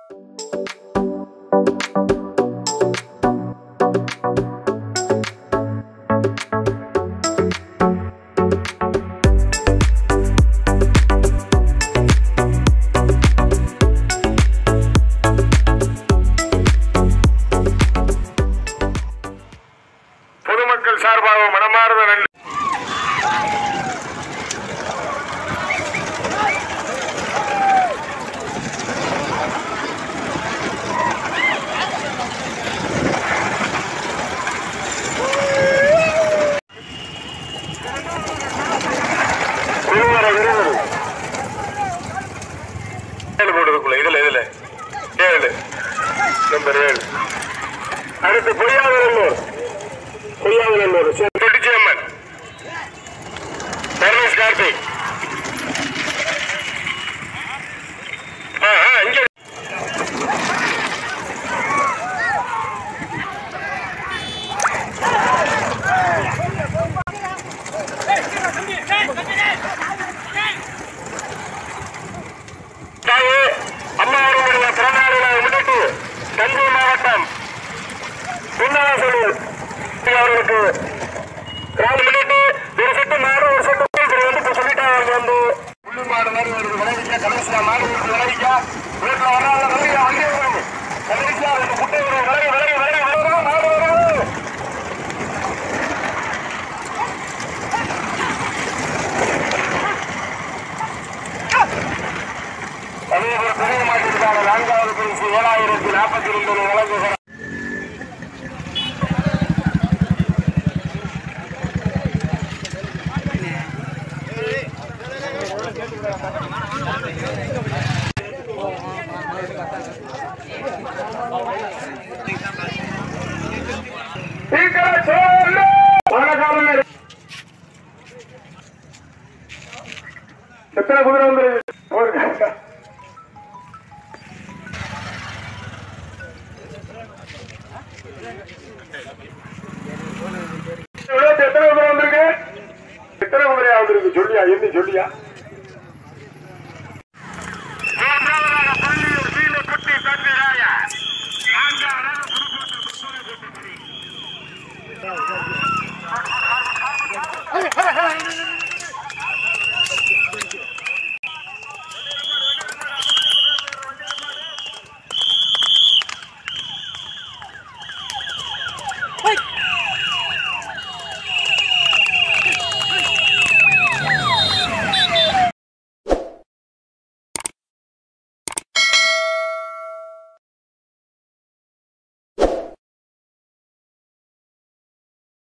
பொதுமக்கள் சார்பாக மனமார்ந்த நன்றி குழுவர விருது ஏழு போடுறதுக்குள்ள இதுல இதுல ஏழு நம்பர் ஏழு அடுத்து பொய்யாதநல்லூர் பொய்யாதநல்லூர் தொட்டிச்சியம்மன் பரமேஷ் கார்த்திக் ஆ ஆ இங்க தாயே அம்மா அவர்களுடைய பிறந்தநாளை முன்னிட்டு தஞ்சை மாவட்டம் பின்னாசலில் அவர்களுக்கு நாலு முன்னிட்டு ஒரு செட்டு மாடு ஒரு செட்டு கோழி வந்து இப்ப சொல்லிட்டாங்க அவங்க வந்து புள்ளி மாடு மாதிரி வருது விளைவிக்க கடைசியா மாடு இருக்கு விளைவிக்க வீட்டுல வராத விளைவிக்க வந்தே வருது கடைசியா ரெண்டு குட்டை வரும் விளைவி விளைவி விளைவி விளைவி மாடு வரும் அதே போல பெரிய மாட்டிற்கான நான்காவது பரிசு ஏழாயிரத்தி நாற்பத்தி ரெண்டு வழங்குகிறார் எத்தனை குதிரை வந்து எத்தனை குதிரை வந்திருக்கு எத்தனை குதிரையா வந்திருக்கு சொல்லியா என்ன சொல்லியா